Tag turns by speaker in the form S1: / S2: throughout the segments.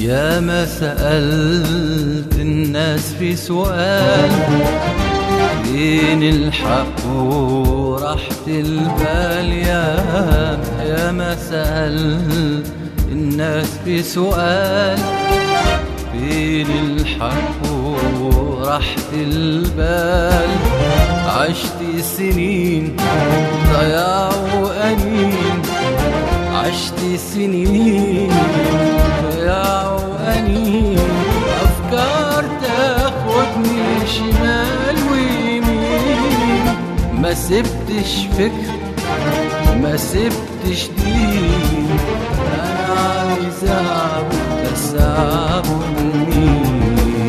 S1: يا ما سألت الناس في سؤال فين الحق وراحة البال يا يا ما سألت الناس في سؤال فين الحق وراحة البال عشت سنين ضياع وأنين عشت سنين ضياع وأنين أفكار تاخدني شمال ويمين ما سبتش فكر ما سبتش دين أنا عايز أعبد بس أعبد مين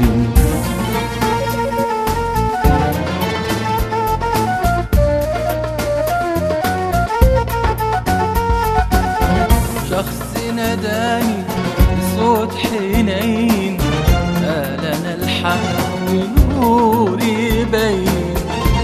S1: شخص ناداني بصوت حنين قال انا الحق ونوري باين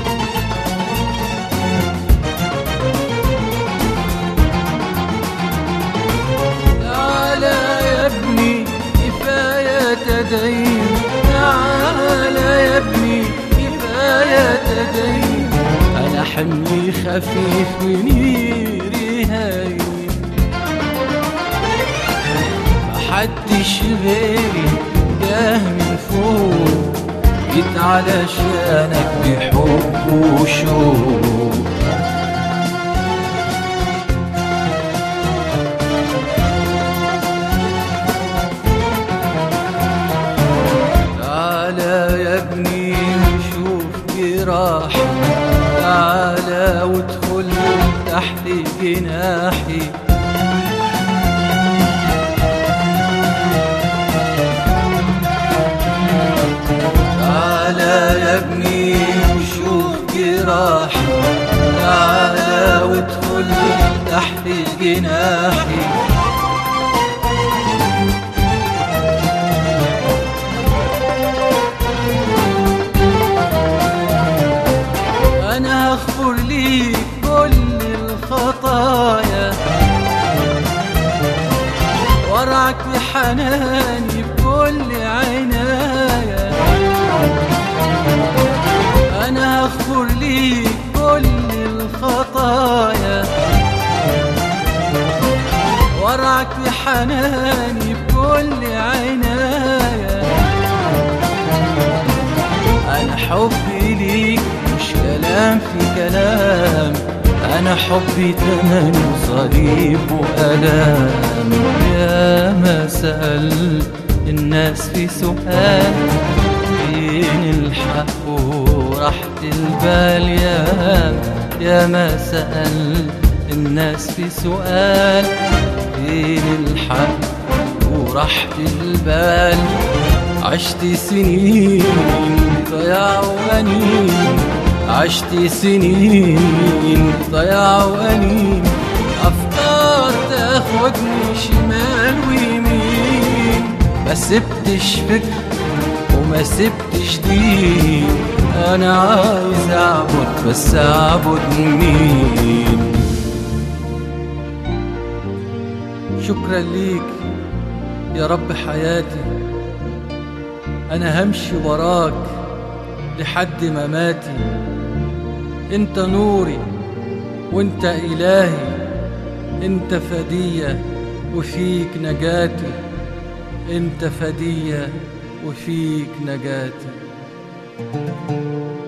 S1: تعالى يا ابني كفاية تدين تعالى يا ابني كفاية تدين أنا حملي خفيف ونيري هاين محدش غيري جاه من فوق جيت علشانك بحب وشوق تعالى يا ابني وشوف جراحي تعالى وادخل تحت جناحي تعالى يا ابني وشوف جراحي تعالى وادخل تحت جناحي انا هغفر ليك كل الخطايا وارعك بحناني بكل عناية أنا هغفر ليك كل الخطايا وارعك بحناني بكل عناية أنا حبي ليك مش كلام في كلام أنا حبي تمن وصليب وألام يا ما سألت الناس في سؤال فين الحق وراحة البال يا يا ما سألت الناس في سؤال فين الحق وراحة البال عشت سنين ضياع وأنين عشت سنين ضياع وأنين أفكار تاخدني شمال ويمين ما سبتش فكر وما سبتش دين أنا عايز أعبد بس أعبد مين شكرا ليك يا رب حياتي أنا همشي وراك لحد مماتي انت نوري وانت إلهي انت فدية وفيك نجاتي انت فدية وفيك نجاتي